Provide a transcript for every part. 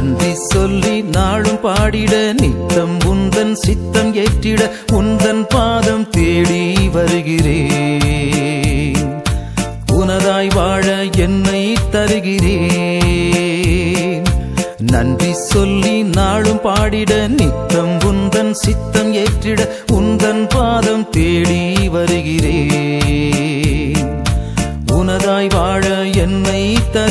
நன்றி சொல்லி நாளும் பாடிட நித்தம் உந்தன் சித்தம் ஏற்றிட உந்தன் பாதம் தேடி வருகிறேன் உனதாய் வாழ என்னை தருகிறேன் நன்றி சொல்லி நாளும் பாடிட நித்தம் உந்தன் சித்தம் ஏற்றிட உந்தன் பாதம் தேடி வருகிறேன் உனதாய் வாழ என்னை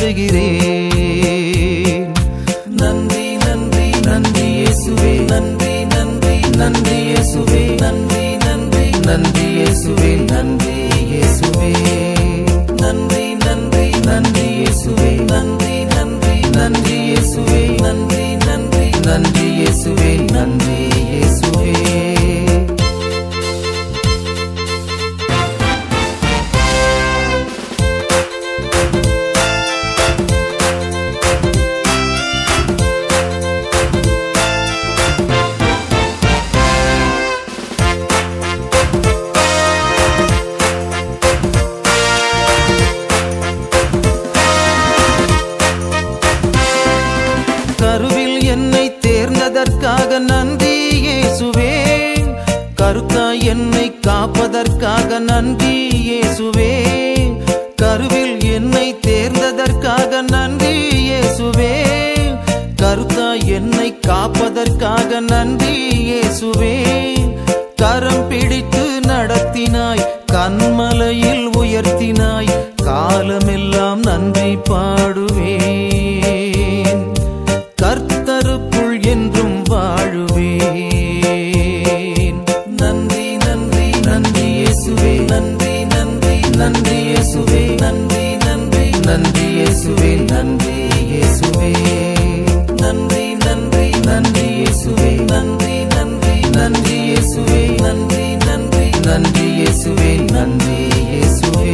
தருகிறேன் நன்றி நன்றி நன்றி இயேசுவே நன்றி நன்றி நன்றி இயேசுவே நன்றி நன்றி நன்றி இயேசுவே நன்றி இயேசுவே நன்றி நன்றி நன்றி இயேசுவே நன்றி நன்றி நன்றி இயேசுவே நன்றி நன்றி நன்றி இயேசுவே நன்றி இயேசுவே கருவில் என்னை தேர்ந்ததற்காக நன்றி இயேசுவே கருத்தாய் என்னை காப்பதற்காக நன்றி இயேசுவே கருவில் என்னை தேர்ந்ததற்காக நன்றி இயேசுவே கருத்தாய் என்னை காப்பதற்காக நன்றி இயேசுவே கரம் பிடித்து நடத்தினாய் கண்மலையில் உயர்த்தினாய் காலமெல்லாம் நன்றி பாடுவேன் கர்த்தருக்குள் என்றும் வாழுவேன் நன்றி நன்றி நன்றி இயேசுவே நன்றி நன்றி நன்றி இயேசுவே நன்றி நன்றி நன்றி இயேசுவே நன்றி இயேசுவே நன்றி நன்றி நன்றி இயேசுவே நன்றி நன்றி நன்றி இயேசுவே நன்றி நன்றி நன்றி இயேசுவே நன்றி இயேசுவே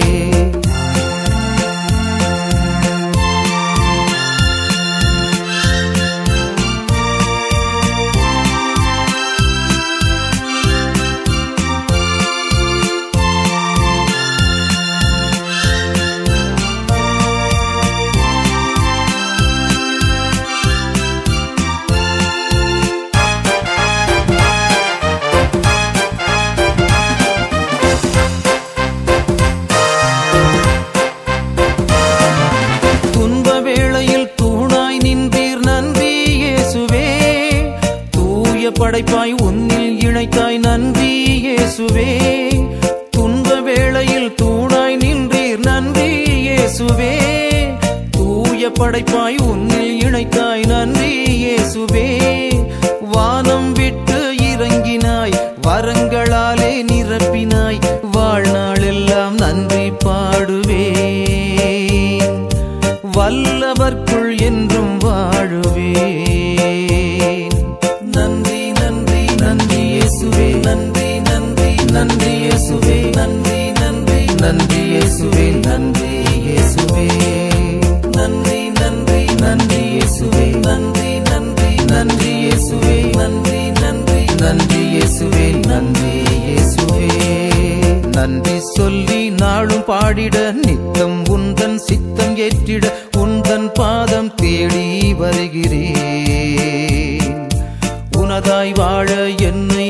துன்ப வேளையில் தூணாய் நின்றீர் நன்றி இயேசுவே தூய படைப்பாய் உன்னில் இணைத்தாய் நன்றி இயேசுவே துன்ப வேளையில் தூணாய் நின்றீர் நன்றி இயேசுவே தூய படைப்பாய் உன்னில் இணைத்தாய் நன்றி இயேசுவே வானம் விட்டு இறங்கினாய் வரங்களாலே நிரப்பினாய் வாழ்நாளெல்லாம் நன்றி பாடுவேன் வல்லவர்க்குள் என்றும் வாழுவேன் நன்றி நன்றி நன்றி இயேசுவே நன்றி நன்றி நன்றி இயேசுவே நன்றி நன்றி நன்றி இயேசுவே நன்றி இயேசுவே நன்றி நன்றி நன்றி இயேசுவே நன்றி நன்றி நன்றி இயேசுவே நன்றி நன்றி நன்றி இயேசுவே நன்றி இயேசுவே நன்றி சொல்லி நாளும் பாடிட நித்தம் உந்தன் சித்தம் ஏற்றிட உந்தன் பாதம் தேடி வருகிறேன் உனதாய் வாழ என்னை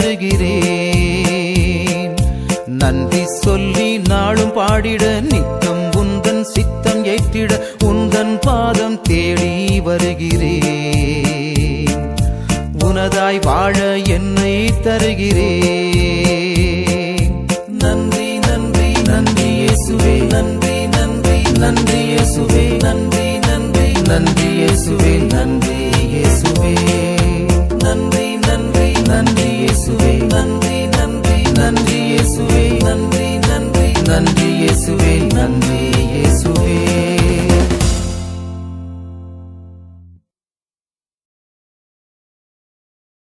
தருகிறேன் நன்றி சொல்லி நாளும் பாடிட நித்தம் உந்தன் சித்தம் ஏற்றிட உந்தன் பாதம் தேடி வருகிறேன் உனதாய் வாழ என்னை தருகிறேன் நன்றி நன்றி நன்றி இயேசுவே நன்றி நன்றி நன்றி இயேசுவே நன்றி நன்றி நன்றி இயேசுவே நன்றி இயேசுவே நன்றி நன்றி நன்றி இயேசுவே நன்றி நன்றி நன்றி இயேசுவே நன்றி நன்றி நன்றி இயேசுவே நன்றி